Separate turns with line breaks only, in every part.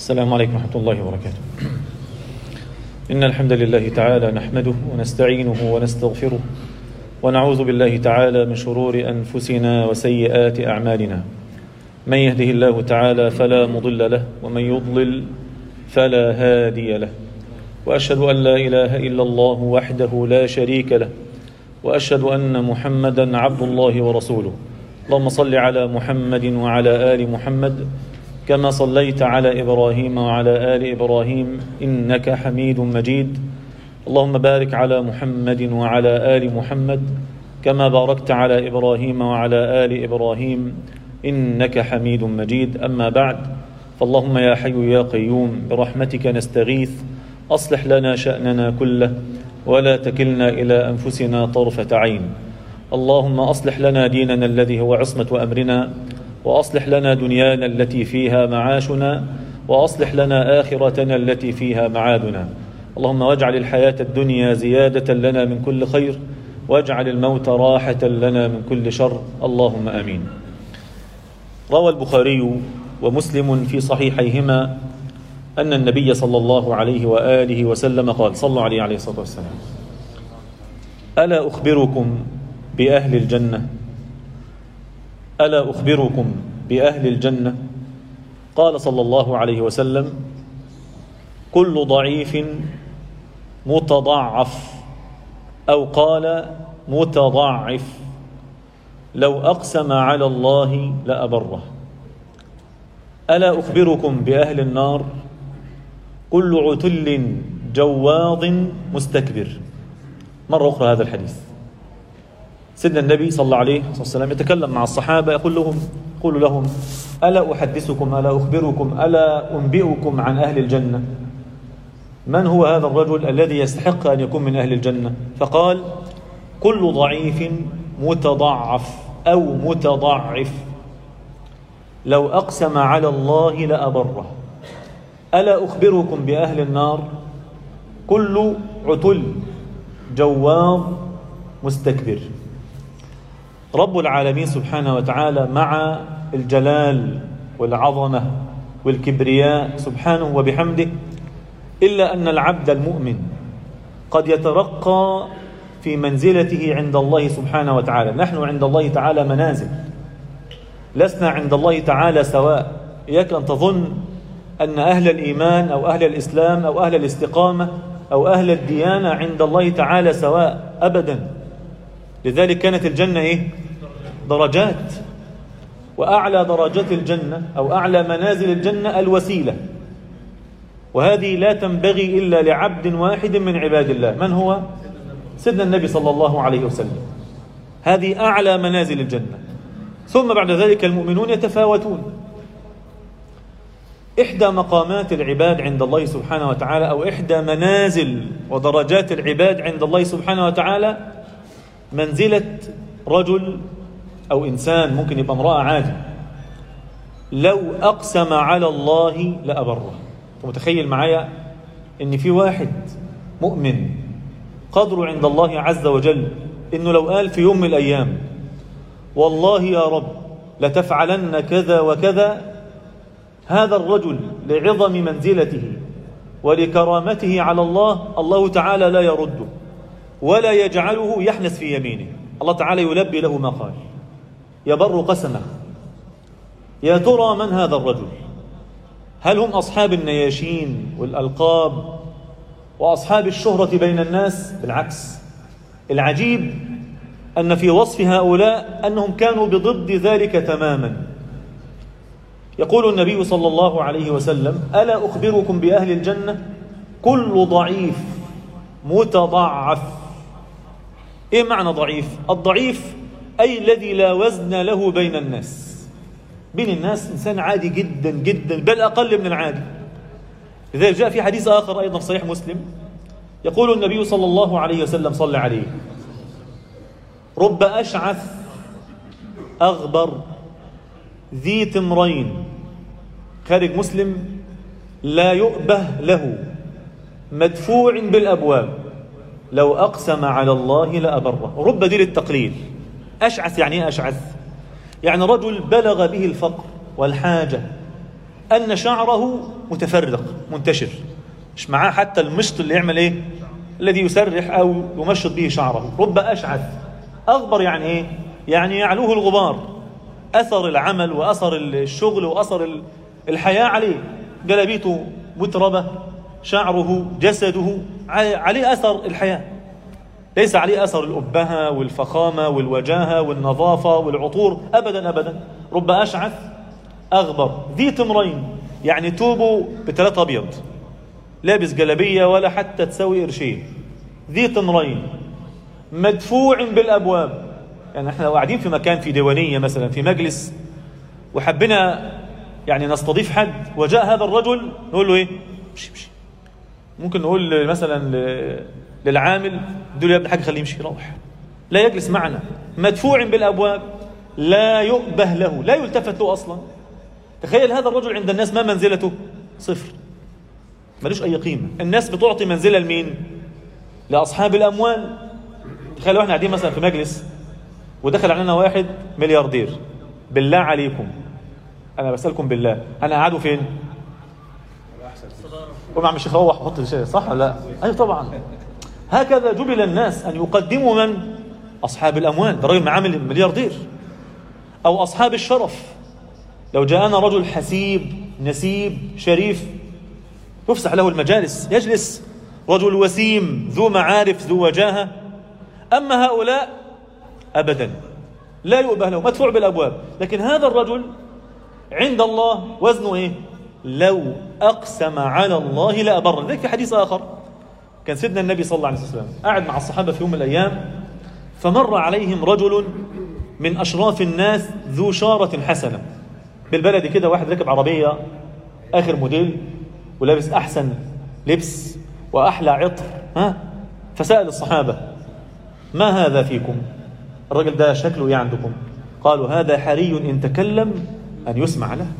السلام عليكم ورحمة الله وبركاته إن الحمد لله تعالى نحمده ونستعينه ونستغفره ونعوذ بالله تعالى من شرور أنفسنا وسيئات أعمالنا من يهده الله تعالى فلا مضل له ومن يضلل فلا هادي له وأشهد أن لا إله إلا الله وحده لا شريك له وأشهد أن محمدا عبد الله ورسوله اللهم صل على محمد وعلى آل محمد كما صليت على إبراهيم وعلى آل إبراهيم إنك حميد مجيد اللهم بارك على محمد وعلى آل محمد كما باركت على إبراهيم وعلى آل إبراهيم إنك حميد مجيد أما بعد فاللهم يا حي يا قيوم برحمتك نستغيث أصلح لنا شأننا كله ولا تكلنا إلى أنفسنا طرفة عين اللهم أصلح لنا ديننا الذي هو عصمة أمرنا وأصلح لنا دنيانا التي فيها معاشنا وأصلح لنا آخرتنا التي فيها معادنا اللهم واجعل الحياة الدنيا زيادة لنا من كل خير واجعل الموت راحة لنا من كل شر اللهم آمين روى البخاري ومسلم في صحيحيهما أن النبي صلى الله عليه وآله وسلم قال صلوا عليه عليه الصلاة والسلام ألا أخبركم بأهل الجنة ألا أخبركم بأهل الجنة قال صلى الله عليه وسلم كل ضعيف متضعف أو قال متضعف لو أقسم على الله لأبره ألا أخبركم بأهل النار كل عتل جواظ مستكبر مرة أخرى هذا الحديث سيدنا النبي صلى الله عليه وسلم يتكلم مع الصحابة يقول لهم يقول لهم ألا أحدثكم ألا أخبركم ألا أنبئكم عن أهل الجنة من هو هذا الرجل الذي يستحق أن يكون من أهل الجنة فقال كل ضعيف متضعف أو متضعف لو أقسم على الله لأبره ألا أخبركم بأهل النار كل عتل جواظ مستكبر رب العالمين سبحانه وتعالى مع الجلال والعظمة والكبرياء سبحانه وبحمده إلا أن العبد المؤمن قد يترقى في منزلته عند الله سبحانه وتعالى نحن عند الله تعالى منازل لسنا عند الله تعالى سواء إياك أن تظن أن أهل الإيمان أو أهل الإسلام أو أهل الاستقامة أو أهل الديانة عند الله تعالى سواء أبدا لذلك كانت الجنة إيه؟ درجات وأعلى درجات الجنة أو أعلى منازل الجنة الوسيلة وهذه لا تنبغي إلا لعبد واحد من عباد الله من هو؟ سيدنا النبي صلى الله عليه وسلم هذه أعلى منازل الجنة ثم بعد ذلك المؤمنون يتفاوتون إحدى مقامات العباد عند الله سبحانه وتعالى أو إحدى منازل ودرجات العباد عند الله سبحانه وتعالى منزلة رجل أو إنسان ممكن يبقى امرأة عادي لو أقسم على الله لأبره متخيل معايا إن في واحد مؤمن قدره عند الله عز وجل إنه لو قال في يوم من الأيام والله يا رب لتفعلن كذا وكذا هذا الرجل لعظم منزلته ولكرامته على الله الله تعالى لا يرده ولا يجعله يحنس في يمينه الله تعالى يلبي له ما قال يبر قسمه يا ترى من هذا الرجل هل هم أصحاب النياشين والألقاب وأصحاب الشهرة بين الناس بالعكس العجيب أن في وصف هؤلاء أنهم كانوا بضد ذلك تماما يقول النبي صلى الله عليه وسلم ألا أخبركم بأهل الجنة كل ضعيف متضعف إيه معنى ضعيف الضعيف أي الذي لا وزن له بين الناس بين الناس إنسان عادي جدا جدا بل أقل من العادي لذلك جاء في حديث آخر أيضا في صحيح مسلم يقول النبي صلى الله عليه وسلم صلى عليه رب أشعث أغبر ذي تمرين خارج مسلم لا يؤبه له مدفوع بالأبواب لو أقسم على الله لأبره رب دي للتقليل أشعث يعني إيه أشعث يعني رجل بلغ به الفقر والحاجة أن شعره متفرق منتشر مش معاه حتى المشط اللي يعمل إيه الذي يسرح أو يمشط به شعره رب أشعث أغبر يعني إيه يعني يعلوه الغبار أثر العمل وأثر الشغل وأثر الحياة عليه جلبيته متربة شعره جسده عليه أثر الحياة ليس عليه أثر الأبهة والفخامة والوجاهة والنظافة والعطور أبدا أبدا رب أشعث أغبر ذي تمرين يعني توبه بثلاثة أبيض لابس جلبية ولا حتى تسوي قرشين ذي تمرين مدفوع بالأبواب يعني احنا لو قاعدين في مكان في ديوانية مثلا في مجلس وحبنا يعني نستضيف حد وجاء هذا الرجل نقول له ايه مشي مشي ممكن نقول مثلا للعامل دول يا ابن حاجة خليه يمشي يروح لا يجلس معنا مدفوع بالأبواب لا يؤبه له لا يلتفت له أصلا تخيل هذا الرجل عند الناس ما منزلته صفر ملوش أي قيمة الناس بتعطي منزلة لمين لأصحاب الأموال تخيلوا احنا قاعدين مثلا في مجلس ودخل علينا واحد ملياردير بالله عليكم انا بسالكم بالله انا قاعده فين قوم عم الشيخ روح وحط الشيء صح ولا لا ايوه طبعا هكذا جبل الناس ان يقدموا من اصحاب الاموال ده راجل معامل ملياردير او اصحاب الشرف لو جاءنا رجل حسيب نسيب شريف يفسح له المجالس يجلس رجل وسيم ذو معارف ذو وجاهه اما هؤلاء ابدا لا يؤبه له مدفوع بالابواب لكن هذا الرجل عند الله وزنه ايه لو اقسم على الله لابر ذلك في حديث اخر كان سيدنا النبي صلى الله عليه وسلم قاعد مع الصحابه في يوم من الايام فمر عليهم رجل من اشراف الناس ذو شاره حسنه بالبلد كده واحد ركب عربيه اخر موديل ولابس احسن لبس واحلى عطر ها فسال الصحابه ما هذا فيكم الرجل ده شكله ايه عندكم قالوا هذا حري ان تكلم ان يسمع له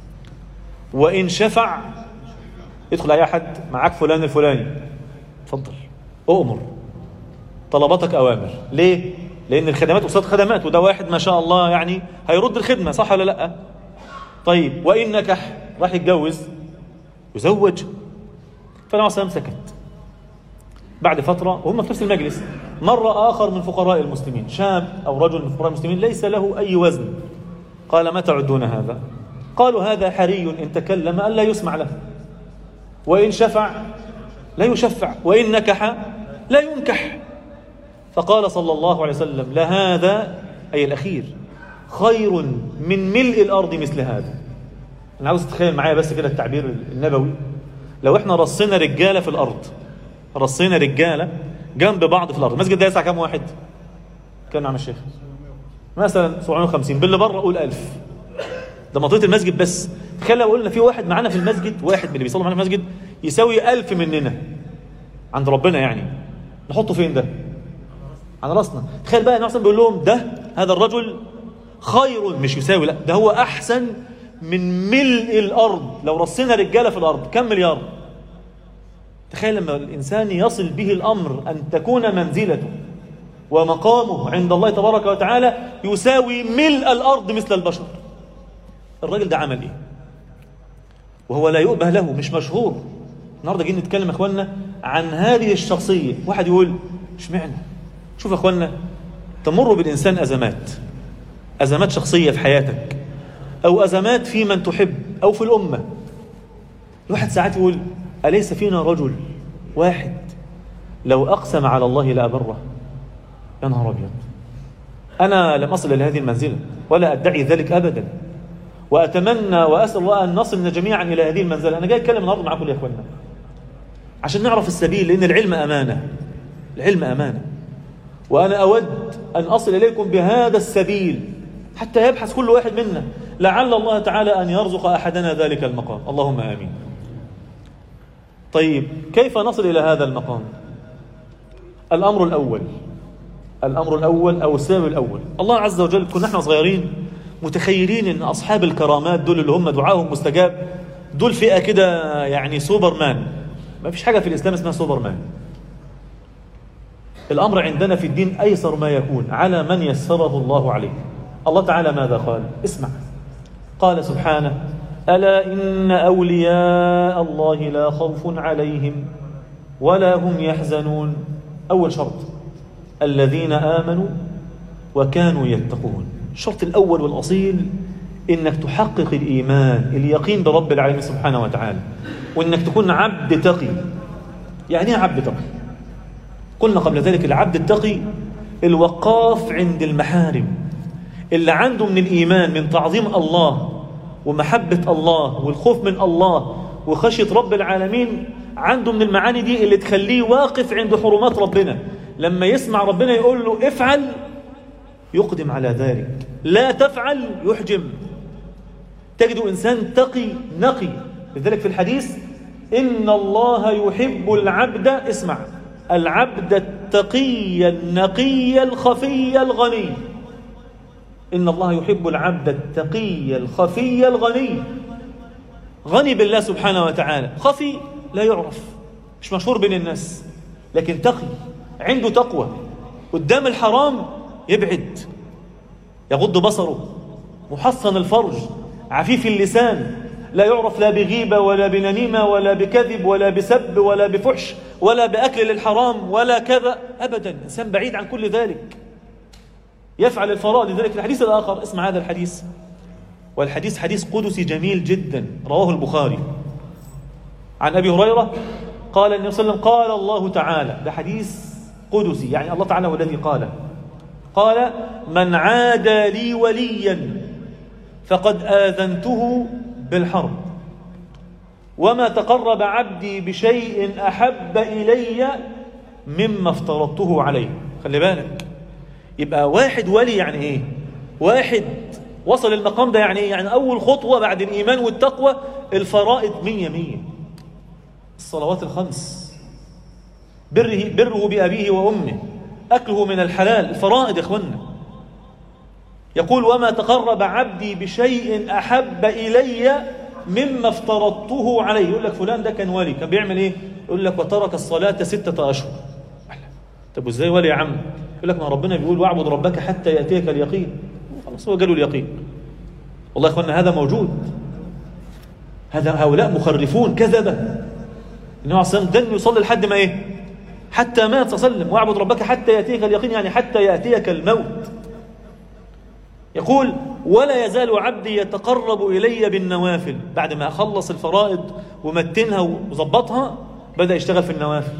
وان شفع يدخل اي احد معاك فلان الفلاني اتفضل اؤمر طلباتك اوامر ليه لان الخدمات قصاد خدمات وده واحد ما شاء الله يعني هيرد الخدمه صح ولا لا طيب وان نكح راح يتجوز يزوج فالنبي صلى سكت بعد فترة وهم في نفس المجلس مر آخر من فقراء المسلمين شاب أو رجل من فقراء المسلمين ليس له أي وزن قال ما تعدون هذا قالوا هذا حري إن تكلم ألا يسمع له وإن شفع لا يشفع وإن نكح لا ينكح فقال صلى الله عليه وسلم لهذا أي الأخير خير من ملء الأرض مثل هذا أنا عاوز تتخيل معايا بس كده التعبير النبوي لو احنا رصينا رجالة في الأرض رصينا رجالة جنب بعض في الأرض المسجد ده يسع كام واحد كان عم الشيخ مثلا 750 باللي بره قول 1000 ده منطقة المسجد بس تخيل لو قلنا في واحد معانا في المسجد واحد من اللي بيصلي معانا في المسجد يساوي 1000 مننا عند ربنا يعني نحطه فين ده على راسنا تخيل بقى مثلا بيقول لهم ده هذا الرجل خير مش يساوي لا ده هو احسن من ملء الارض لو رصينا رجاله في الارض كم مليار تخيل لما الانسان يصل به الامر ان تكون منزلته ومقامه عند الله تبارك وتعالى يساوي ملء الارض مثل البشر الراجل ده عمل ايه وهو لا يؤبه له مش مشهور النهارده جايين نتكلم يا اخوانا عن هذه الشخصيه واحد يقول اشمعنى شوف يا اخوانا تمر بالانسان ازمات ازمات شخصيه في حياتك او ازمات في من تحب او في الامه الواحد ساعات يقول اليس فينا رجل واحد لو اقسم على الله لابره يا نهار ابيض انا لم اصل الى هذه المنزله ولا ادعي ذلك ابدا واتمنى واسال الله ان نصلنا جميعا الى هذه المنزله انا جاي اتكلم النهارده معاكم يا اخوانا عشان نعرف السبيل لان العلم امانه العلم امانه وانا اود ان اصل اليكم بهذا السبيل حتى يبحث كل واحد منا لعل الله تعالى ان يرزق احدنا ذلك المقام اللهم امين طيب كيف نصل الى هذا المقام الامر الاول الامر الاول او السبب الاول الله عز وجل كنا احنا صغيرين متخيلين ان اصحاب الكرامات دول اللي هم دعاهم مستجاب دول فئه كده يعني سوبرمان ما فيش حاجه في الاسلام اسمها سوبرمان الامر عندنا في الدين ايسر ما يكون على من يسره الله عليه الله تعالى ماذا قال اسمع قال سبحانه ألا إن أولياء الله لا خوف عليهم ولا هم يحزنون أول شرط الذين آمنوا وكانوا يتقون الشرط الأول والأصيل إنك تحقق الإيمان اليقين برب العالمين سبحانه وتعالى وإنك تكون عبد تقي يعني ايه عبد تقي قلنا قبل ذلك العبد التقي الوقاف عند المحارم اللي عنده من الإيمان من تعظيم الله ومحبة الله والخوف من الله وخشية رب العالمين عنده من المعاني دي اللي تخليه واقف عند حرمات ربنا لما يسمع ربنا يقول له افعل يقدم على ذلك لا تفعل يحجم تجد إنسان تقي نقي لذلك في الحديث إن الله يحب العبد اسمع العبد التقي النقي الخفي الغني إن الله يحب العبد التقي الخفي الغني غني بالله سبحانه وتعالى خفي لا يعرف مش مشهور بين الناس لكن تقي عنده تقوى قدام الحرام يبعد يغض بصره محصن الفرج عفيف اللسان لا يعرف لا بغيبة ولا بنميمة ولا بكذب ولا بسب ولا بفحش ولا بأكل للحرام ولا كذا أبدا إنسان بعيد عن كل ذلك يفعل الفرائض لذلك الحديث الآخر اسمع هذا الحديث والحديث حديث قدسي جميل جدا رواه البخاري عن أبي هريرة قال النبي صلى الله عليه وسلم قال الله تعالى ده حديث قدسي يعني الله تعالى هو الذي قال قال من عادى لي وليا فقد آذنته بالحرب وما تقرب عبدي بشيء أحب إلي مما افترضته عليه خلي بالك يبقى واحد ولي يعني ايه واحد وصل المقام ده يعني ايه يعني أول خطوة بعد الإيمان والتقوى الفرائض مية مية الصلوات الخمس بره, بره بأبيه وأمه أكله من الحلال الفرائض يا إخوانا يقول وما تقرب عبدي بشيء أحب إلي مما افترضته عليه يقول لك فلان ده كان ولي كان بيعمل ايه يقول لك وترك الصلاة ستة أشهر طب وازاي ولي يا عم يقول لك ما ربنا بيقول واعبد ربك حتى يأتيك اليقين خلاص هو قالوا اليقين والله يا اخوانا هذا موجود هذا هؤلاء مخرفون كذبة النبي عليه الصلاة والسلام يصلي لحد ما ايه حتى مات صلى الله عليه وسلم واعبد ربك حتى يأتيك اليقين يعني حتى يأتيك الموت يقول ولا يزال عبدي يتقرب إلي بالنوافل بعد ما أخلص الفرائض ومتنها وظبطها بدأ يشتغل في النوافل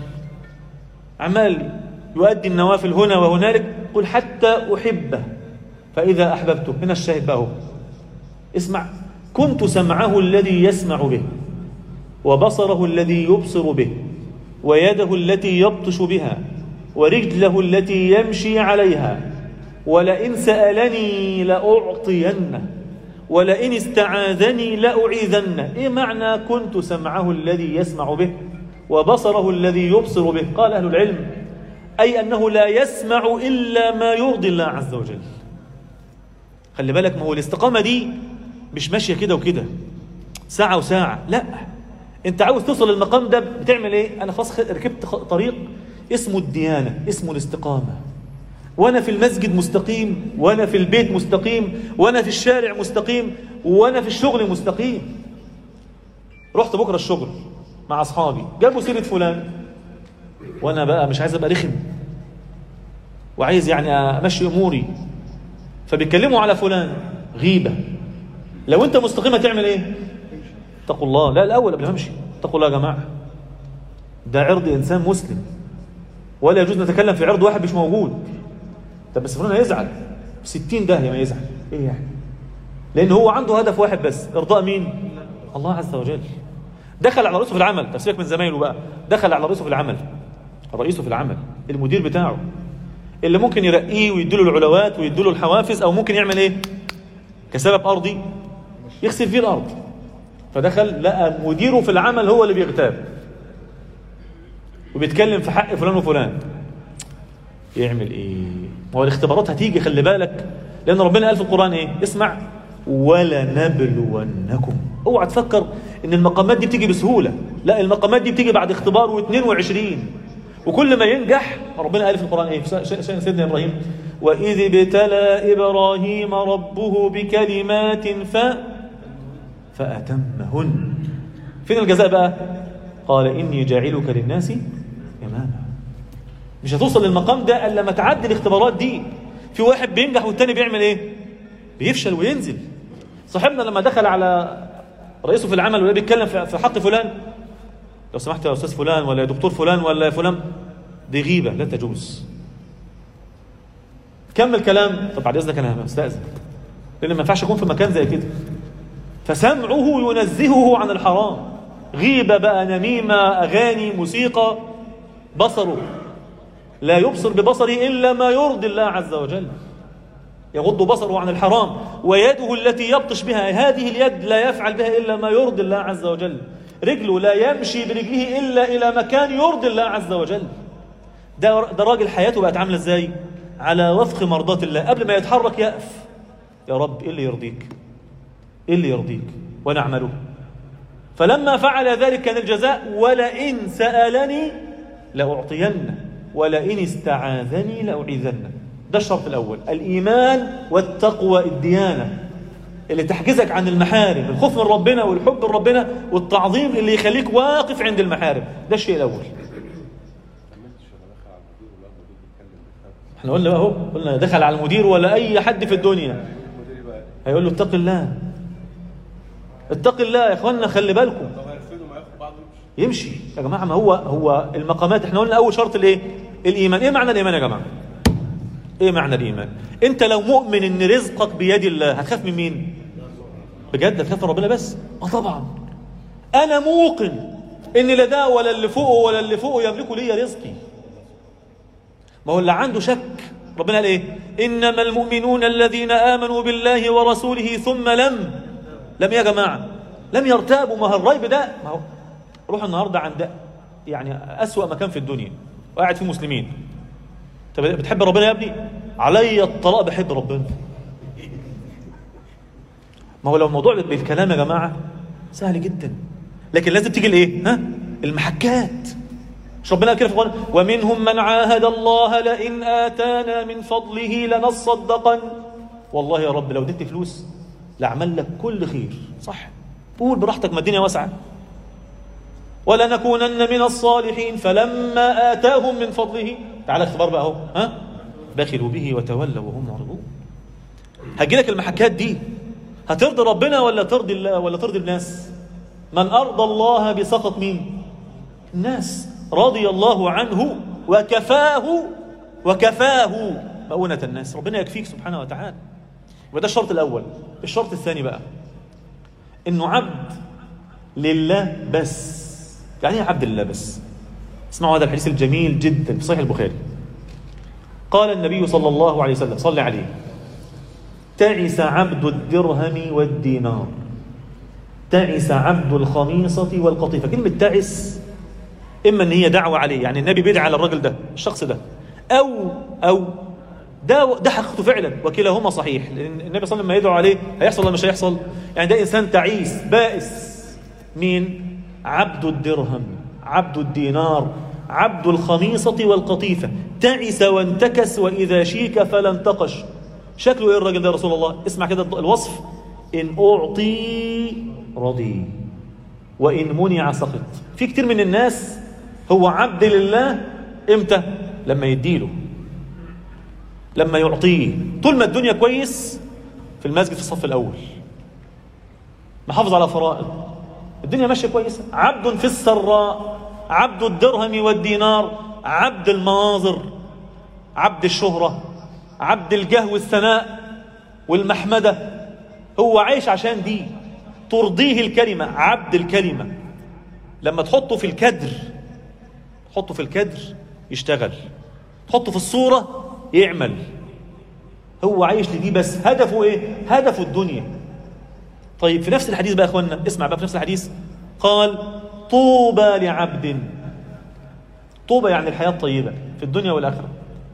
عمال يؤدي النوافل هنا وهنالك قل حتى أحبه فإذا أحببته هنا الشاهد بقى هو اسمع كنت سمعه الذي يسمع به وبصره الذي يبصر به ويده التي يبطش بها ورجله التي يمشي عليها ولئن سألني لأعطينه ولئن استعاذني لأعيذنه إيه معنى كنت سمعه الذي يسمع به وبصره الذي يبصر به قال أهل العلم أي أنه لا يسمع إلا ما يرضي الله عز وجل خلي بالك ما هو الاستقامة دي مش ماشية كده وكده ساعة وساعة لا انت عاوز توصل للمقام ده بتعمل ايه انا خلاص ركبت طريق اسمه الديانة اسمه الاستقامة وانا في المسجد مستقيم وانا في البيت مستقيم وانا في الشارع مستقيم وانا في الشغل مستقيم رحت بكرة الشغل مع اصحابي جابوا سيرة فلان وانا بقى مش عايز ابقى رخم وعايز يعني امشي اموري فبيتكلموا على فلان غيبة لو انت مستقيم هتعمل ايه اتقوا الله لا الاول قبل ما امشي اتقوا الله يا جماعه ده عرض انسان مسلم ولا يجوز نتكلم في عرض واحد مش موجود طب بس فلان هيزعل 60 داهيه ما يزعل ايه يعني لان هو عنده هدف واحد بس ارضاء مين الله عز وجل دخل على رئيسه في العمل تفسيرك من زمايله بقى دخل على رئيسه في العمل رئيسه في العمل المدير بتاعه اللي ممكن يرقيه ويديله العلاوات ويديله الحوافز او ممكن يعمل ايه كسبب ارضي يغسل فيه الارض فدخل لقى مديره في العمل هو اللي بيغتاب وبيتكلم في حق فلان وفلان يعمل ايه ما هو الاختبارات هتيجي خلي بالك لان ربنا قال في القران ايه اسمع ولنبلونكم اوعى تفكر ان المقامات دي بتيجي بسهوله لا المقامات دي بتيجي بعد اختبار و22 وكل ما ينجح ربنا قال في القران ايه سيدنا ابراهيم واذ ابتلى ابراهيم ربه بكلمات ف فأتمهن فين الجزاء بقى قال إني جاعلك للناس إماما مش هتوصل للمقام ده إلا لما تعدي الاختبارات دي في واحد بينجح والتاني بيعمل إيه بيفشل وينزل صاحبنا لما دخل على رئيسه في العمل ولا بيتكلم في حق فلان لو سمحت يا أستاذ فلان ولا يا دكتور فلان ولا يا فلان دي غيبة لا تجوز كمل كلام طب بعد إذنك أنا استأذن لأن ما ينفعش أكون في مكان زي كده فسمعه ينزهه عن الحرام غيبة بقى نميمة أغاني موسيقى بصره لا يبصر ببصره إلا ما يرضي الله عز وجل يغض بصره عن الحرام ويده التي يبطش بها هذه اليد لا يفعل بها إلا ما يرضي الله عز وجل رجله لا يمشي برجله إلا إلى مكان يرضي الله عز وجل ده, ده راجل حياته بقت عاملة ازاي على وفق مرضات الله قبل ما يتحرك يقف يا رب إيه اللي يرضيك إيه اللي يرضيك ونعمله فلما فعل ذلك كان الجزاء ولئن سألني لأعطينه ولئن استعاذني لأعيذنه ده الشرط الأول الإيمان والتقوى الديانة اللي تحجزك عن المحارم الخوف من ربنا والحب من ربنا والتعظيم اللي يخليك واقف عند المحارم ده الشيء الأول احنا قلنا اهو قلنا دخل على المدير ولا أي حد في الدنيا هيقول له اتق الله اتق الله يا اخوانا خلي بالكم يمشي يا جماعه ما هو هو المقامات احنا قلنا اول شرط الايه الايمان ايه معنى الايمان يا جماعه ايه معنى الايمان انت لو مؤمن ان رزقك بيد الله هتخاف من مين بجد هتخاف من ربنا بس اه طبعا انا موقن ان لا ده ولا اللي فوقه ولا اللي فوقه يملكوا لي رزقي ما هو اللي عنده شك ربنا قال ايه انما المؤمنون الذين امنوا بالله ورسوله ثم لم لم يا جماعه لم يرتابوا ما هو الريب ده ما هو روح النهارده عند يعني اسوا مكان في الدنيا وقاعد فيه مسلمين طب بتحب ربنا يا ابني علي الطلاق بحب ربنا ما هو لو الموضوع بالكلام يا جماعه سهل جدا لكن لازم تيجي الايه ها المحكات مش ربنا كده في القرآن ومنهم من عاهد الله لئن آتانا من فضله لنصدقن والله يا رب لو اديتني فلوس لأعمل لك كل خير صح قول براحتك ما الدنيا واسعة ولنكونن من الصالحين فلما آتاهم من فضله تعالى اختبار بقى اهو ها بخلوا به وتولوا وهم معرضون هجي لك المحكات دي هترضي ربنا ولا ترضي الله ولا ترضي الناس من أرضى الله بسخط مين الناس رضي الله عنه وكفاه وكفاه مؤونة الناس ربنا يكفيك سبحانه وتعالى وده الشرط الأول الشرط الثاني بقى إنه عبد لله بس يعني ايه عبد لله بس اسمعوا هذا الحديث الجميل جدا في صحيح البخاري قال النبي صلى الله عليه وسلم صلى عليه تعس عبد الدرهم والدينار تعس عبد الخميصة والقطيفة كلمة تعس إما أن هي دعوة عليه يعني النبي بيدعى على الرجل ده الشخص ده أو أو ده ده حقيقته فعلا وكلاهما صحيح لأن النبي صلى الله عليه وسلم لما يدعو عليه هيحصل ولا مش هيحصل يعني ده إنسان تعيس بائس مين عبد الدرهم عبد الدينار عبد الخميصة والقطيفة تعس وانتكس وإذا شيك فلا انتقش شكله إيه الراجل ده يا رسول الله اسمع كده الوصف إن أعطي رضي وإن منع سقط في كتير من الناس هو عبد لله إمتى لما يديله لما يعطيه طول ما الدنيا كويس في المسجد في الصف الأول محافظ على فرائض الدنيا ماشية كويسة عبد في السراء عبد الدرهم والدينار عبد المناظر عبد الشهرة عبد الجه والثناء والمحمدة هو عايش عشان دي ترضيه الكلمة عبد الكلمة لما تحطه في الكدر تحطه في الكدر يشتغل تحطه في الصورة يعمل هو عايش لدي بس هدفه ايه هدفه الدنيا طيب في نفس الحديث بقى يا اخوانا اسمع بقى في نفس الحديث قال طوبى لعبد طوبى يعني الحياة الطيبة في الدنيا والآخرة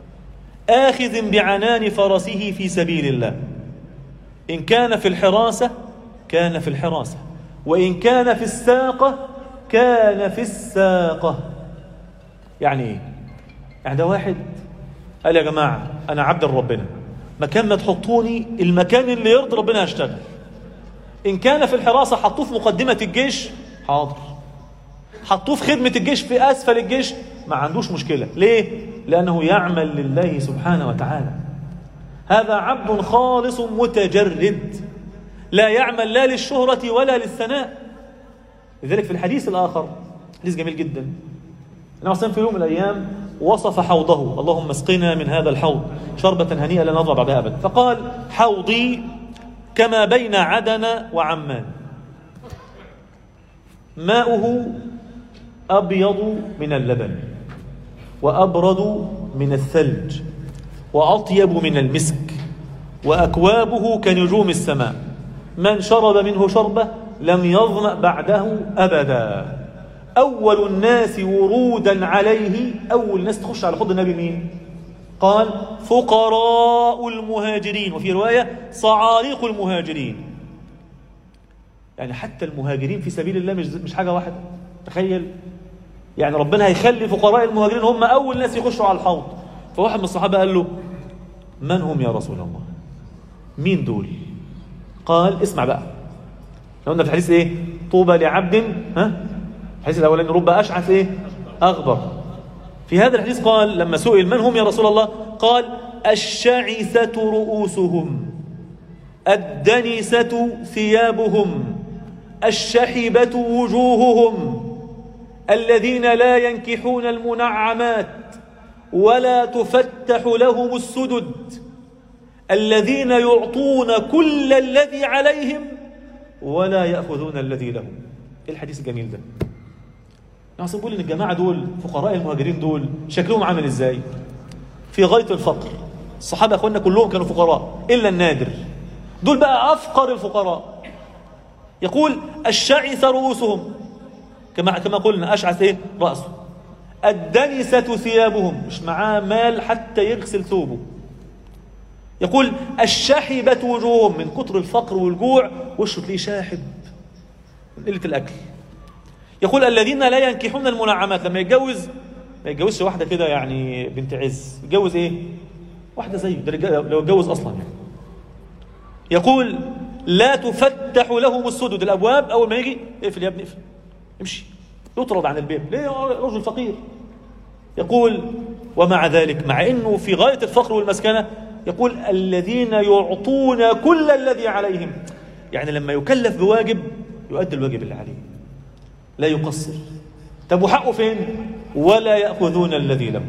آخذ بعنان فرسه في سبيل الله إن كان في الحراسة كان في الحراسة وإن كان في الساقة كان في الساقة يعني إيه؟ يعني ده واحد قال يا جماعة أنا عبد ربنا مكان ما تحطوني المكان اللي يرضي ربنا هشتغل إن كان في الحراسة حطوه في مقدمة الجيش حاضر حطوه في خدمة الجيش في أسفل الجيش ما عندوش مشكلة ليه؟ لأنه يعمل لله سبحانه وتعالى هذا عبد خالص متجرد لا يعمل لا للشهرة ولا للثناء لذلك في الحديث الآخر حديث جميل جدا النبي صلى في يوم من الأيام وصف حوضه اللهم اسقنا من هذا الحوض شربة هنيئة لا نضرب بعدها أبدا فقال حوضي كما بين عدن وعمان ماؤه أبيض من اللبن وأبرد من الثلج وأطيب من المسك وأكوابه كنجوم السماء من شرب منه شربة لم يظمأ بعده أبدا أول الناس ورودا عليه أول ناس تخش على حوض النبي مين قال فقراء المهاجرين وفي رواية صعاريق المهاجرين يعني حتى المهاجرين في سبيل الله مش مش حاجة واحدة تخيل يعني ربنا هيخلي فقراء المهاجرين هم أول ناس يخشوا على الحوض فواحد من الصحابة قال له من هم يا رسول الله مين دول قال اسمع بقى قلنا في الحديث ايه طوبى لعبد ها الحديث الاولاني رب اشعث ايه اغبر في هذا الحديث قال لما سئل من هم يا رسول الله قال الشعثة رؤوسهم الدنسة ثيابهم الشحبة وجوههم الذين لا ينكحون المنعمات ولا تفتح لهم السدد الذين يعطون كل الذي عليهم ولا يأخذون الذي لهم ايه الحديث الجميل ده نعم بيقول ان الجماعة دول فقراء المهاجرين دول شكلهم عامل ازاي في غاية الفقر الصحابة اخواننا كلهم كانوا فقراء الا النادر دول بقى افقر الفقراء يقول الشعث رؤوسهم كما كما قلنا اشعث ايه راسه الدنسة ثيابهم مش معاه مال حتى يغسل ثوبه يقول الشحبة وجوههم من كتر الفقر والجوع وشه تلاقيه شاحب من قلة الأكل يقول الذين لا ينكحون المنعمات لما يتجوز ما يتجوزش واحدة كده يعني بنت عز يتجوز ايه واحدة زيه ده لو يتجوز أصلا يعني يقول لا تفتح لهم السدد الأبواب أول ما يجي اقفل يا ابني اقفل امشي يطرد عن البيت ليه رجل فقير يقول ومع ذلك مع انه في غايه الفقر والمسكنه يقول الذين يعطون كل الذي عليهم يعني لما يكلف بواجب يؤدي الواجب اللي عليه لا يقصر طب وحقه فين ولا ياخذون الذي له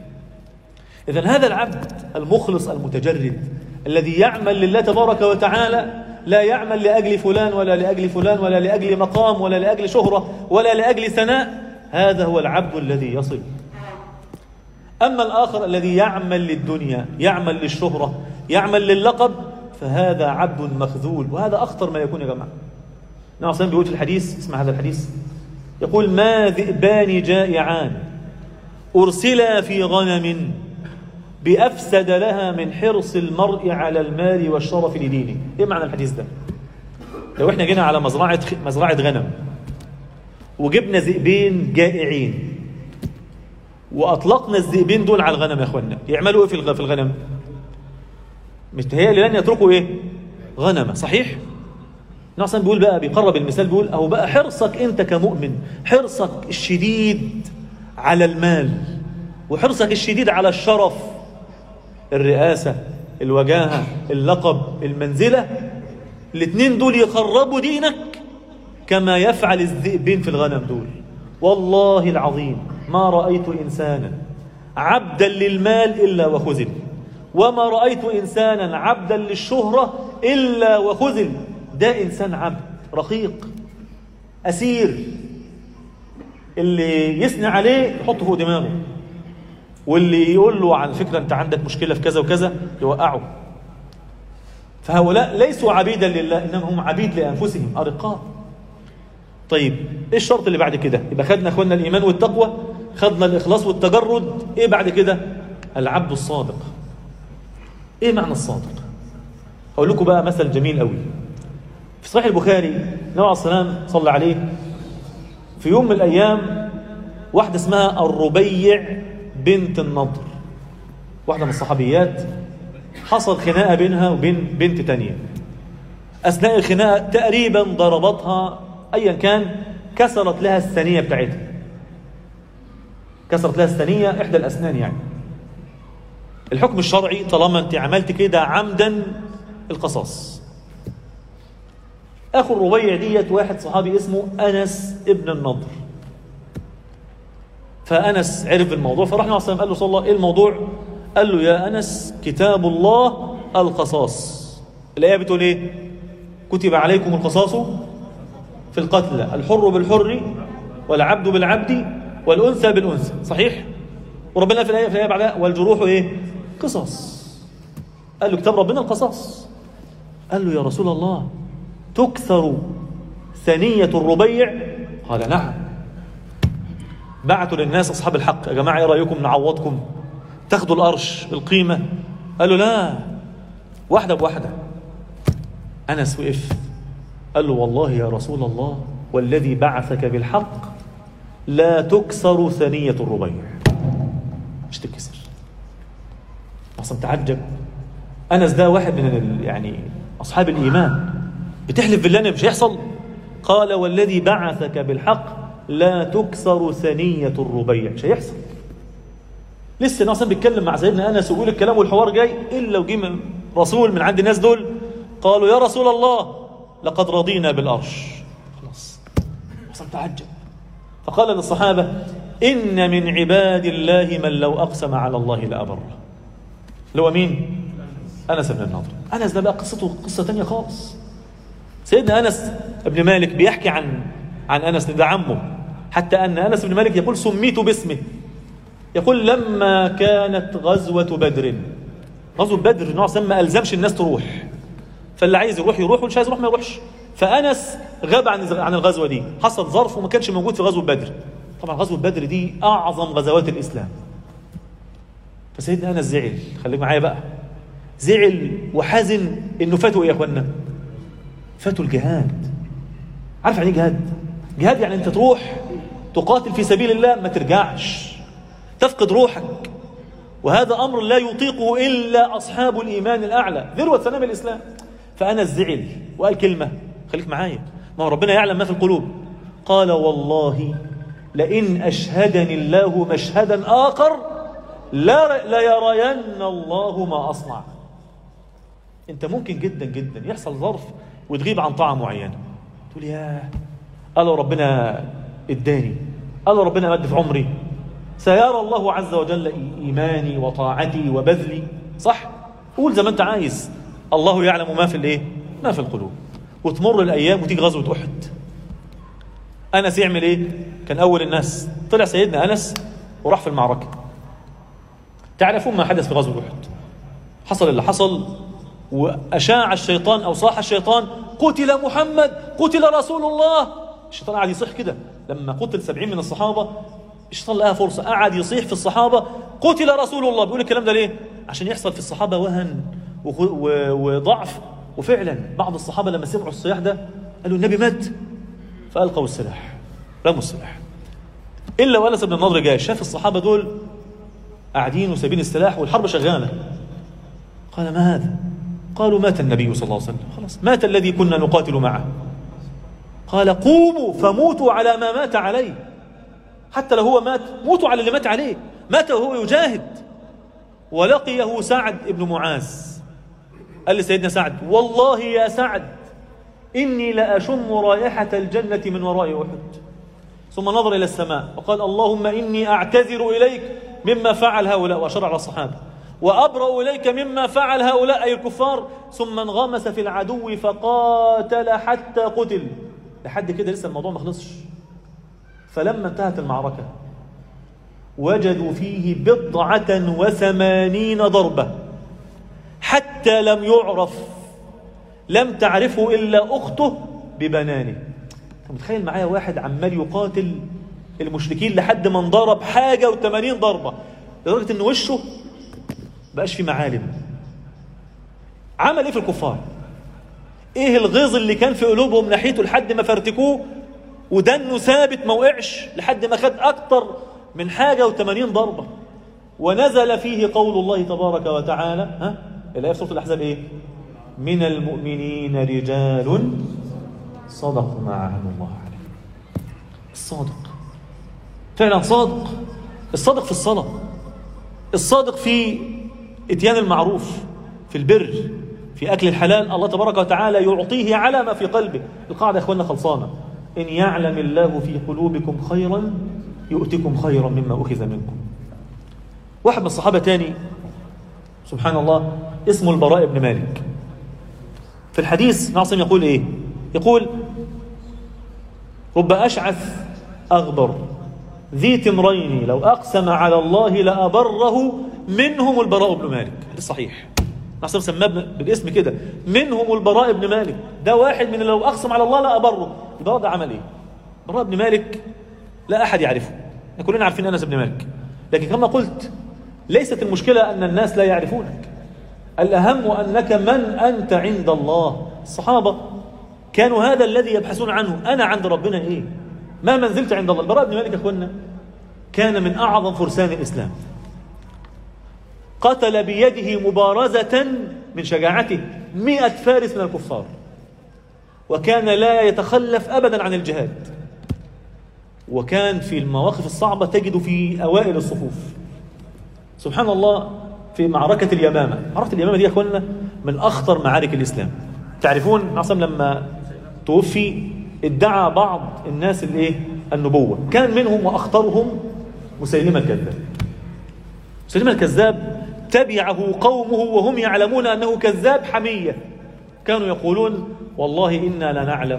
اذا هذا العبد المخلص المتجرد الذي يعمل لله تبارك وتعالى لا يعمل لاجل فلان ولا لاجل فلان ولا لاجل مقام ولا لاجل شهره ولا لاجل ثناء هذا هو العبد الذي يصل أما الآخر الذي يعمل للدنيا يعمل للشهرة يعمل للقب فهذا عبد مخذول وهذا أخطر ما يكون يا جماعة نعم صلى بيقول في الحديث اسمع هذا الحديث يقول ما ذئبان جائعان أرسلا في غنم بأفسد لها من حرص المرء على المال والشرف لدينه إيه معنى الحديث ده لو احنا جينا على مزرعة مزرعة غنم وجبنا ذئبين جائعين واطلقنا الذئبين دول على الغنم يا اخوانا يعملوا ايه في الغنم متهيألي لن يتركوا ايه غنمه صحيح نعم بيقول بقى بيقرب المثال بيقول اهو بقى حرصك انت كمؤمن حرصك الشديد على المال وحرصك الشديد على الشرف الرئاسة الوجاهة اللقب المنزلة الاثنين دول يخربوا دينك كما يفعل الذئبين في الغنم دول والله العظيم ما رأيت إنسانا عبدا للمال إلا وخذل وما رأيت إنسانا عبدا للشهرة إلا وخذل ده إنسان عبد رقيق أسير اللي يثني عليه يحطه فوق دماغه واللي يقول له عن فكرة أنت عندك مشكلة في كذا وكذا يوقعه فهؤلاء ليسوا عبيدا لله إنما هم عبيد لأنفسهم أرقاء طيب ايه الشرط اللي بعد كده يبقى خدنا اخوانا الايمان والتقوى خدنا الاخلاص والتجرد ايه بعد كده العبد الصادق ايه معنى الصادق اقول لكم بقى مثل جميل قوي في صحيح البخاري النبي عليه السلام صلى عليه في يوم من الايام واحده اسمها الربيع بنت النضر واحده من الصحابيات حصل خناقه بينها وبين بنت تانية أثناء الخناقة تقريبا ضربتها أيا كان كسرت لها الثانية بتاعتها كسرت لها الثانية إحدى الأسنان يعني الحكم الشرعي طالما أنت عملت كده عمدا القصاص أخو الربيع ديت واحد صحابي اسمه أنس ابن النضر فأنس عرف الموضوع فراح النبي صلى الله عليه وسلم قال له صلى الله إيه الموضوع قال له يا أنس كتاب الله القصاص الآية بتقول إيه كتب عليكم القصاص في القتلى الحر بالحر والعبد بالعبد والأنثى بالأنثى صحيح وربنا في الآية في الآية بعدها والجروح إيه قصاص قال له كتاب ربنا القصاص قال له يا رسول الله تكثر ثنية الربيع قال نعم بعتوا للناس أصحاب الحق يا جماعة إيه رأيكم نعوضكم تاخدوا القرش القيمة قالوا لا واحدة بواحدة أنس وقف قال له والله يا رسول الله والذي بعثك بالحق لا تكسر ثنية الربيع مش تكسر أصلا تعجب أنس ده واحد من يعني أصحاب الإيمان بتحلف بالله مش هيحصل قال والذي بعثك بالحق لا تكسر ثنية الربيع مش هيحصل لسه الناس بيتكلم مع سيدنا انس ويقول الكلام والحوار جاي الا وجي رسول من عند الناس دول قالوا يا رسول الله لقد رضينا بالارش خلاص حصل تعجب فقال للصحابه ان من عباد الله من لو اقسم على الله لابره اللي هو مين انس بن النضر انس ده بقى قصته قصه ثانيه خالص سيدنا انس بن مالك بيحكي عن عن انس ده عمه حتى ان انس بن مالك يقول سميت باسمه يقول لما كانت غزوة بدر غزوة بدر نوع ما ألزمش الناس تروح فاللي عايز يروح يروح واللي مش عايز يروح ما يروحش فأنس غاب عن عن الغزوة دي حصل ظرف وما كانش موجود في غزوة بدر طبعا غزوة بدر دي أعظم غزوات الإسلام فسيدنا أنس زعل خليك معايا بقى زعل وحزن إنه فاتوا إيه يا إخوانا فاتوا الجهاد عارف يعني إيه جهاد جهاد يعني أنت تروح تقاتل في سبيل الله ما ترجعش تفقد روحك وهذا أمر لا يطيقه إلا أصحاب الإيمان الأعلى ذروة سنام الإسلام فأنا الزعل وقال كلمة خليك معايا ما هو ربنا يعلم ما في القلوب قال والله لئن أشهدني الله مشهدا آخر لا ليرين الله ما أصنع أنت ممكن جدا جدا يحصل ظرف وتغيب عن طاعة معينة تقول يا قالوا ربنا اداني قالوا ربنا مد في عمري سيرى الله عز وجل إيماني وطاعتي وبذلي صح قول زي ما أنت عايز الله يعلم ما في الإيه ما في القلوب وتمر الأيام وتيجي غزوة أحد أنس يعمل إيه كان أول الناس طلع سيدنا أنس وراح في المعركة تعرفون ما حدث في غزوة أحد حصل اللي حصل وأشاع الشيطان أو صاح الشيطان قتل محمد قتل رسول الله الشيطان قاعد يصيح كده لما قتل سبعين من الصحابة الشيطان لقاها فرصة قعد يصيح في الصحابة قتل رسول الله بيقول الكلام ده ليه عشان يحصل في الصحابة وهن وضعف وفعلا بعض الصحابة لما سمعوا الصياح ده قالوا النبي مات فألقوا السلاح رموا السلاح إلا وأنس بن النضر جاي شاف الصحابة دول قاعدين وسابين السلاح والحرب شغالة قال ما هذا قالوا مات النبي صلى الله عليه وسلم خلاص مات الذي كنا نقاتل معه قال قوموا فموتوا على ما مات عليه حتى لو هو مات موتوا على اللي مات عليه مات وهو يجاهد ولقيه سعد بن معاذ قال لسيدنا سعد والله يا سعد إني لأشم رائحة الجنة من وراء أحد ثم نظر إلى السماء وقال اللهم إني أعتذر إليك مما فعل هؤلاء وأشار على الصحابة وأبرأ إليك مما فعل هؤلاء أي الكفار ثم انغمس في العدو فقاتل حتى قتل لحد كده لسه الموضوع ما خلصش فلما انتهت المعركة وجدوا فيه بضعة وثمانين ضربة حتى لم يعرف لم تعرفه إلا أخته ببنانه أنت متخيل معايا واحد عمال يقاتل المشركين لحد ما انضرب حاجة وثمانين ضربة لدرجة أن وشه بقاش في معالم عمل إيه في الكفار إيه الغيظ اللي كان في قلوبهم ناحيته لحد ما فرتكوه ودنه ثابت ما وقعش لحد ما خد أكتر من حاجة وثمانين ضربة ونزل فيه قول الله تبارك وتعالى ها الآية في سورة الأحزاب إيه من المؤمنين رجال صدقوا ما عهدوا الله عليه الصادق فعلا صادق الصادق في الصلاة الصادق في اتيان المعروف في البر في أكل الحلال الله تبارك وتعالى يعطيه على ما في قلبه القاعدة يا إخواننا خلصانة إن يعلم الله في قلوبكم خيرا يؤتكم خيرا مما أخذ منكم واحد من الصحابة تاني سبحان الله اسمه البراء بن مالك في الحديث ناصم يقول إيه يقول رب أشعث أغبر ذي تمرين لو أقسم على الله لأبره منهم البراء بن مالك الصحيح ناصر سماه بالاسم كده منهم البراء بن مالك ده واحد من لو أقسم على الله لأبره البراء ده عمل إيه البراء بن مالك لا أحد يعرفه كلنا عارفين أنس بن مالك لكن كما قلت ليست المشكلة أن الناس لا يعرفونك الأهم أنك من أنت عند الله الصحابة كانوا هذا الذي يبحثون عنه أنا عند ربنا إيه ما منزلت عند الله البراء بن مالك يا أخوانا كان من أعظم فرسان الإسلام قتل بيده مبارزة من شجاعته مئة فارس من الكفار وكان لا يتخلف أبدا عن الجهاد وكان في المواقف الصعبة تجد في أوائل الصفوف سبحان الله في معركة اليمامة معركة اليمامة دي يا أخوانا من أخطر معارك الإسلام تعرفون عصم لما توفي ادعى بعض الناس الايه النبوة كان منهم وأخطرهم مسيلمة الكذاب مسيلمة الكذاب تبعه قومه وهم يعلمون أنه كذاب حمية كانوا يقولون والله إنا لنعلم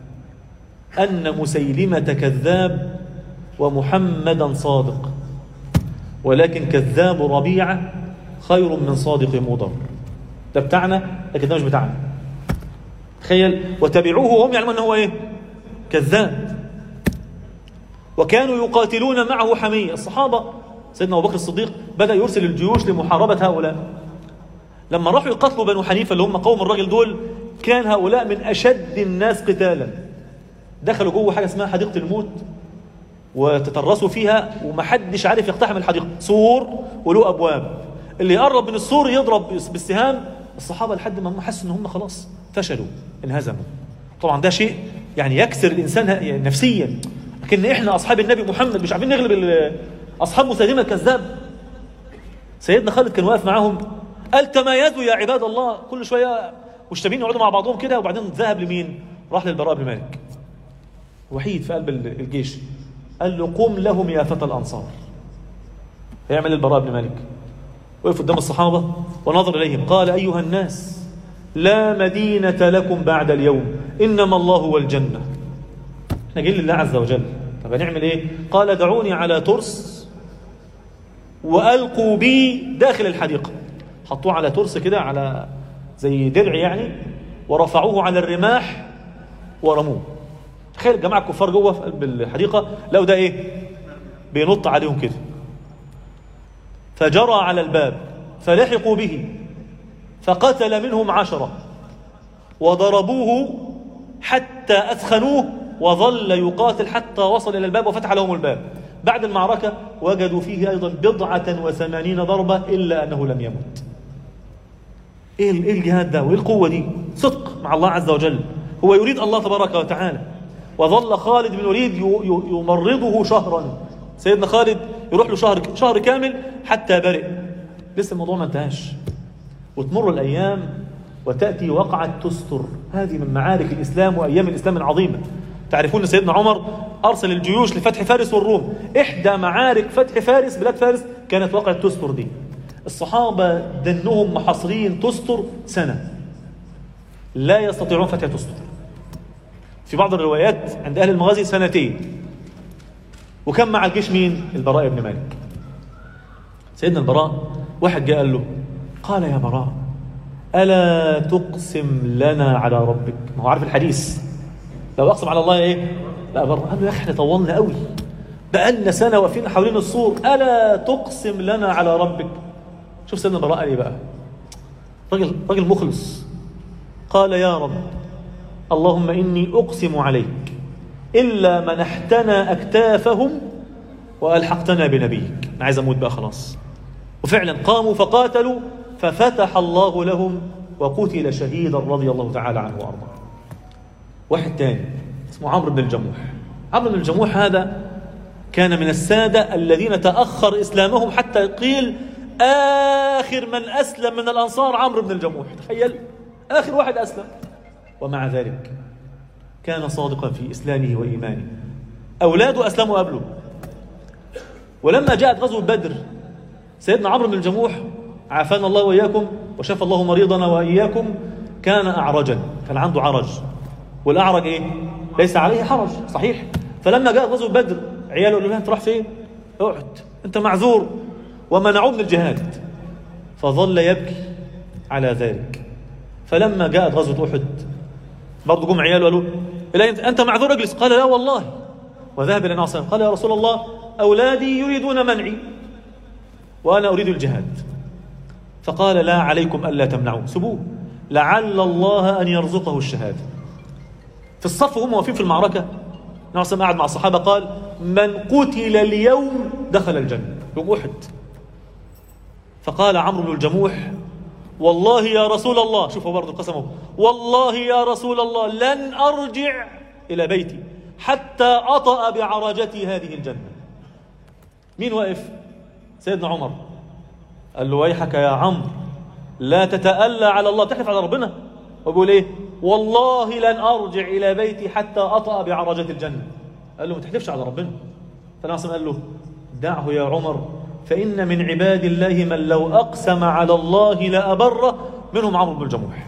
أن مسيلمة كذاب ومحمدا صادق ولكن كذاب ربيعة خير من صادق مضر ده بتاعنا لكن ده مش بتاعنا تخيل وتبعوه وهم يعلمون أنه هو إيه كذاب وكانوا يقاتلون معه حمية الصحابة سيدنا أبو بكر الصديق بدأ يرسل الجيوش لمحاربة هؤلاء لما راحوا يقتلوا بنو حنيفة اللي هم قوم الراجل دول كان هؤلاء من أشد الناس قتالا دخلوا جوه حاجة اسمها حديقة الموت وتترسوا فيها ومحدش عارف يقتحم الحديقة سور وله أبواب اللي يقرب من السور يضرب بالسهام الصحابة لحد ما هم حسوا ان هم خلاص فشلوا انهزموا طبعا ده شيء يعني يكسر الإنسان يعني نفسيا لكن احنا أصحاب النبي محمد مش عارفين نغلب أصحاب مسيلمة الكذاب سيدنا خالد كان واقف معاهم قال تمايزوا يا عباد الله كل شوية مشتبين يقعدوا مع بعضهم كده وبعدين ذهب لمين راح للبراء بن مالك وحيد في قلب الجيش قال له قم لهم يا فتى الأنصار هيعمل البراء بن مالك وقف قدام الصحابة ونظر إليهم قال أيها الناس لا مدينة لكم بعد اليوم إنما الله هو الجنة احنا جايين لله عز وجل طب هنعمل ايه قال دعوني على ترس وألقوا بي داخل الحديقة حطوه على ترس كده على زي درع يعني ورفعوه على الرماح ورموه تخيل الجماعة الكفار جوه في قلب الحديقة لو ده ايه بينط عليهم كده فجرى على الباب فلحقوا به فقتل منهم عشرة وضربوه حتى أثخنوه وظل يقاتل حتى وصل إلى الباب وفتح لهم الباب بعد المعركة وجدوا فيه أيضا بضعة وثمانين ضربة إلا أنه لم يمت إيه الجهاد ده وإيه القوة دي صدق مع الله عز وجل هو يريد الله تبارك وتعالى وظل خالد بن الوليد يمرضه شهرا سيدنا خالد يروح له شهر شهر كامل حتى برئ لسه الموضوع ما انتهاش وتمر الأيام وتأتي وقعة تستر هذه من معارك الإسلام وأيام الإسلام العظيمة تعرفون سيدنا عمر أرسل الجيوش لفتح فارس والروم إحدى معارك فتح فارس بلاد فارس كانت وقعة تستر دي الصحابة دنهم محاصرين تستر سنة لا يستطيعون فتح تستر في بعض الروايات عند أهل المغازي سنتين وكان مع الجيش مين البراء بن مالك سيدنا البراء واحد جاء قال له قال يا براء ألا تقسم لنا على ربك ما هو عارف الحديث لو أقسم على الله إيه لا بر قال له يا أخي احنا طولنا قوي بقالنا سنة واقفين حوالين السور ألا تقسم لنا على ربك شوف سيدنا البراء قال إيه بقى راجل راجل مخلص قال يا رب اللهم إني أقسم عليك إلا منحتنا أكتافهم وألحقتنا بنبيك أنا عايز أموت بقى خلاص وفعلا قاموا فقاتلوا ففتح الله لهم وقتل شهيدا رضي الله تعالى عنه وأرضاه واحد تاني اسمه عمرو بن الجموح عمرو بن الجموح هذا كان من السادة الذين تأخر إسلامهم حتى قيل آخر من أسلم من الأنصار عمرو بن الجموح تخيل آخر واحد أسلم ومع ذلك كان صادقا في إسلامه وإيمانه أولاده أسلموا قبله ولما جاءت غزوة بدر سيدنا عمرو بن الجموح عافانا الله وإياكم وشفى الله مريضنا وإياكم كان أعرجا كان عنده عرج والأعرج إيه؟ ليس عليه حرج صحيح فلما جاءت غزوة بدر عياله قالوا له أنت راح فين؟ اقعد أنت معذور ومنعوه من الجهاد فظل يبكي على ذلك فلما جاءت غزوة أحد برضه جم عياله قالوا إلى أنت معذور اجلس قال لا والله وذهب إلى النبي قال يا رسول الله أولادي يريدون منعي وأنا أريد الجهاد فقال لا عليكم ألا تمنعوا سبوه لعل الله أن يرزقه الشهادة في الصف وهم واقفين في المعركة النبي قاعد مع الصحابة قال من قتل اليوم دخل الجنة يوم أحد فقال عمرو بن الجموح والله يا رسول الله شوفوا برضه قسمه والله يا رسول الله لن أرجع إلى بيتي حتى أطأ بعرجتي هذه الجنة مين واقف سيدنا عمر قال له ويحك يا عمرو لا تتألى على الله تحلف على ربنا وبيقول ايه والله لن أرجع إلى بيتي حتى أطأ بعرجة الجنة قال له ما تحلفش على ربنا فالنبي قال له دعه يا عمر فإن من عباد الله من لو أقسم على الله لأبره منهم عمرو بن الجموح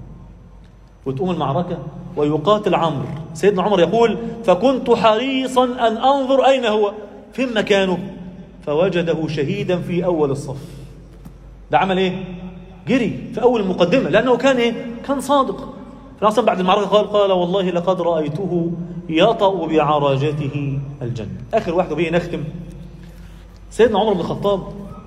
وتقوم المعركة ويقاتل عمرو سيدنا عمر يقول فكنت حريصا أن أنظر أين هو فين مكانه فوجده شهيدا في أول الصف ده عمل إيه جري في أول المقدمة لأنه كان إيه كان صادق فأصلا بعد المعركة قال قال والله لقد رأيته يطأ بعراجته الجنة آخر واحد وبيه نختم سيدنا عمر بن الخطاب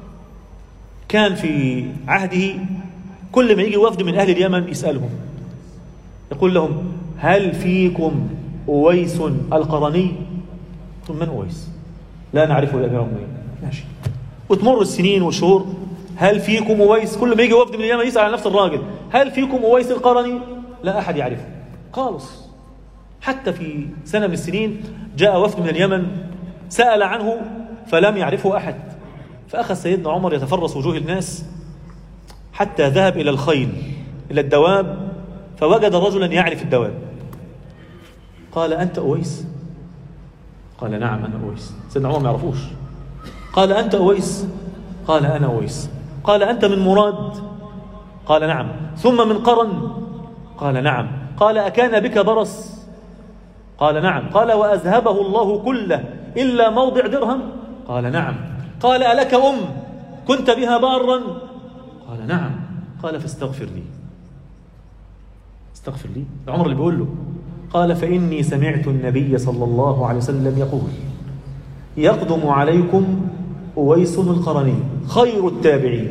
كان في عهده كل ما يجي وفد من أهل اليمن يسألهم يقول لهم هل فيكم أويس القرني ثم من أويس لا نعرفه يا أمير المؤمنين ماشي وتمر السنين والشهور هل فيكم أويس كل ما يجي وفد من اليمن يسأل عن نفس الراجل هل فيكم أويس القرني لا أحد يعرفه خالص حتى في سنة من السنين جاء وفد من اليمن سأل عنه فلم يعرفه أحد فأخذ سيدنا عمر يتفرس وجوه الناس حتى ذهب إلى الخيل إلى الدواب فوجد رجلا يعرف الدواب قال أنت أويس قال نعم أنا أويس سيدنا عمر ما يعرفوش قال أنت أويس قال أنا أويس قال أنت من مراد قال نعم ثم من قرن قال نعم قال أكان بك برص قال نعم قال وأذهبه الله كله إلا موضع درهم قال نعم قال ألك أم كنت بها بارا قال نعم قال فاستغفر لي استغفر لي عمر اللي بيقول له قال فإني سمعت النبي صلى الله عليه وسلم يقول يقدم عليكم أويس القرني خير التابعين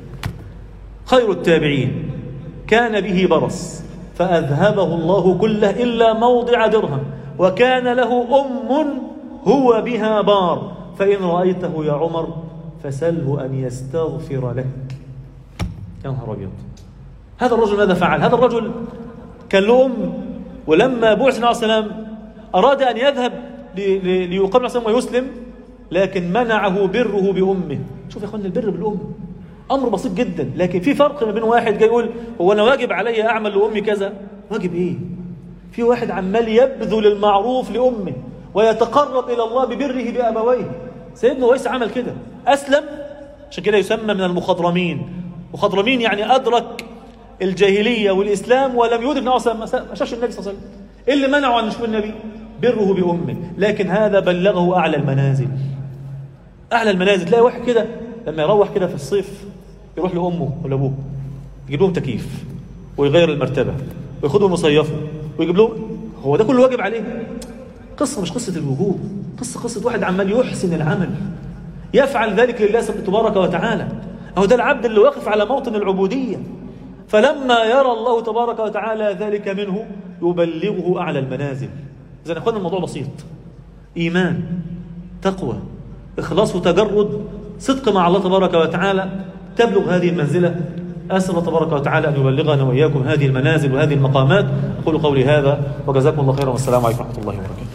خير التابعين كان به برص فأذهبه الله كله إلا موضع درهم وكان له أم هو بها بار فإن رأيته يا عمر فسله أن يستغفر لك يا نهار أبيض هذا الرجل ماذا فعل؟ هذا الرجل كان له أم ولما بعث النبي عليه السلام أراد أن يذهب ليقابل السلام ويسلم لكن منعه بره بأمه شوف يا أخوان البر بالأم أمر بسيط جدا لكن في فرق ما بين واحد جاي يقول هو أنا واجب علي أعمل لأمي كذا واجب إيه في واحد عمال يبذل المعروف لأمه ويتقرب إلى الله ببره بأبويه سيدنا ويس عمل كده أسلم عشان كده يسمى من المخضرمين مخضرمين يعني أدرك الجاهلية والإسلام ولم يدرك النبي صلى الله عليه وسلم ما شافش النبي صلى الله عليه وسلم إيه اللي منعه أن يشوف النبي بره بأمه لكن هذا بلغه أعلى المنازل أعلى المنازل تلاقي واحد كده لما يروح كده في الصيف يروح لأمه ولا أبوه يجيب لهم تكييف ويغير المرتبة وياخدهم يصيفوا ويجيب لهم هو ده كله واجب عليه قصة مش قصة الوجوب قصة قصة واحد عمال يحسن العمل يفعل ذلك لله تبارك وتعالى أهو ده العبد اللي واقف على موطن العبودية فلما يرى الله تبارك وتعالى ذلك منه يبلغه أعلى المنازل إذا أخوانا الموضوع بسيط إيمان تقوى إخلاص وتجرد صدق مع الله تبارك وتعالى تبلغ هذه المنزلة أسأل الله تبارك وتعالى أن يبلغنا وإياكم هذه المنازل وهذه المقامات أقول قولي هذا وجزاكم الله خيرا والسلام عليكم ورحمة الله وبركاته